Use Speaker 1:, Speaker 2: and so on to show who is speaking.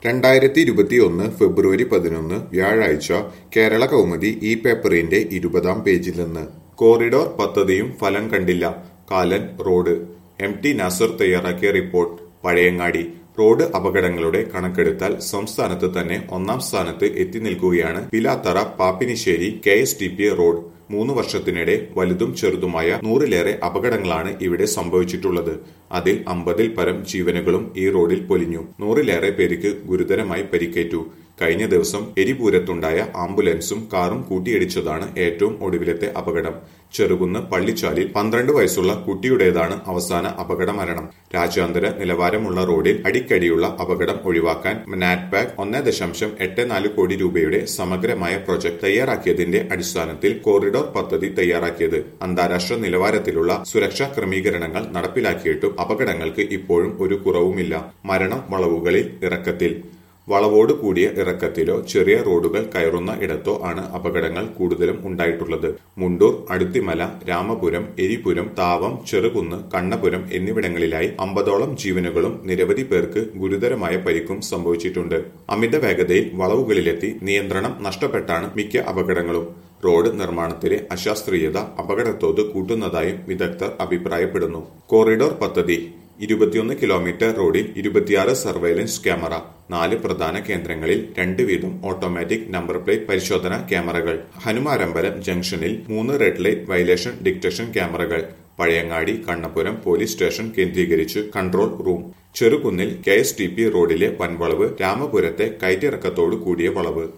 Speaker 1: രണ്ടായിരത്തി ഇരുപത്തിയൊന്ന് ഫെബ്രുവരി പതിനൊന്ന് വ്യാഴാഴ്ച കേരള കൗമുദി ഈ പേപ്പറിന്റെ ഇരുപതാം പേജിൽ നിന്ന് കോറിഡോർ പദ്ധതിയും ഫലം കണ്ടില്ല കാലൻ റോഡ് എം ടി നാസർ തയ്യാറാക്കിയ റിപ്പോർട്ട് പഴയങ്ങാടി റോഡ് അപകടങ്ങളുടെ കണക്കെടുത്താൽ സംസ്ഥാനത്ത് തന്നെ ഒന്നാം സ്ഥാനത്ത് എത്തി നിൽക്കുകയാണ് Pilathara Papinissery K S T P road മൂന്ന് വർഷത്തിനിടെ വലുതും ചെറുതുമായ നൂറിലേറെ അപകടങ്ങളാണ് ഇവിടെ സംഭവിച്ചിട്ടുള്ളത് അതിൽ അമ്പതിൽ പരം ജീവനുകളും ഈ റോഡിൽ പൊലിഞ്ഞു നൂറിലേറെ പേർക്ക് ഗുരുതരമായി പരിക്കേറ്റു കഴിഞ്ഞ ദിവസം എരിപൂരത്തുണ്ടായ ആംബുലൻസും കാറും കൂട്ടിയിടിച്ചതാണ് ഏറ്റവും ഒടുവിലത്തെ അപകടം ചെറുകുന്ന് പള്ളിച്ചാലിൽ പന്ത്രണ്ട് വയസ്സുള്ള കുട്ടിയുടേതാണ് അവസാന അപകട മരണം രാജ്യാന്തര നിലവാരമുള്ള റോഡിൽ അടിക്കടിയുള്ള അപകടം ഒഴിവാക്കാൻ നാറ്റ്പാക് ഒന്നേ ദശാംശം എട്ട് നാല് കോടി രൂപയുടെ സമഗ്രമായ പ്രൊജക്ട് തയ്യാറാക്കിയതിന്റെ അടിസ്ഥാനത്തിൽ കോറിഡോർ പദ്ധതി തയ്യാറാക്കിയത് അന്താരാഷ്ട്ര നിലവാരത്തിലുള്ള സുരക്ഷാ ക്രമീകരണങ്ങൾ നടപ്പിലാക്കിയിട്ടും അപകടങ്ങൾക്ക് ഇപ്പോഴും ഒരു കുറവുമില്ല മരണം വളവുകളിൽ ഇറക്കത്തിൽ വളവോട് കൂടിയ ഇറക്കത്തിലോ ചെറിയ റോഡുകൾ കയറുന്ന ഇടത്തോ ആണ് അപകടങ്ങൾ കൂടുതലും ഉണ്ടായിട്ടുള്ളത് മുണ്ടൂർ അടുത്തിമല രാമപുരം എരിപുരം താവം ചെറുകുന്ന് കണ്ണപുരം എന്നിവിടങ്ങളിലായി അമ്പതോളം ജീവനുകളും നിരവധി പേർക്ക് ഗുരുതരമായ പരിക്കും സംഭവിച്ചിട്ടുണ്ട് അമിത വേഗതയിൽ വളവുകളിലെത്തി നിയന്ത്രണം നഷ്ടപ്പെട്ടാണ് മിക്ക അപകടങ്ങളും റോഡ് നിർമ്മാണത്തിലെ അശാസ്ത്രീയത അപകടത്തോത് കൂട്ടുന്നതായും വിദഗ്ധർ അഭിപ്രായപ്പെടുന്നു കോറിഡോർ പദ്ധതി ഇരുപത്തിയൊന്ന് കിലോമീറ്റർ റോഡിൽ ഇരുപത്തിയാറ് സർവൈലൻസ് ക്യാമറ നാല് പ്രധാന കേന്ദ്രങ്ങളിൽ രണ്ട് വീതം ഓട്ടോമാറ്റിക് നമ്പർ പ്ലേറ്റ് പരിശോധന ക്യാമറകൾ ഹനുമാരമ്പലം ജംഗ്ഷനിൽ മൂന്ന് റെഡ് ലൈറ്റ് വയലേഷൻ ഡിക്റ്റേഷൻ ക്യാമറകൾ പഴയങ്ങാടി കണ്ണപുരം പോലീസ് സ്റ്റേഷൻ കേന്ദ്രീകരിച്ച് കൺട്രോൾ റൂം ചെറുകുന്നിൽ കെ എസ് ടി പി റോഡിലെ വൻവളവ് രാമപുരത്തെ കയറ്റിറക്കത്തോടു കൂടിയ വളവ്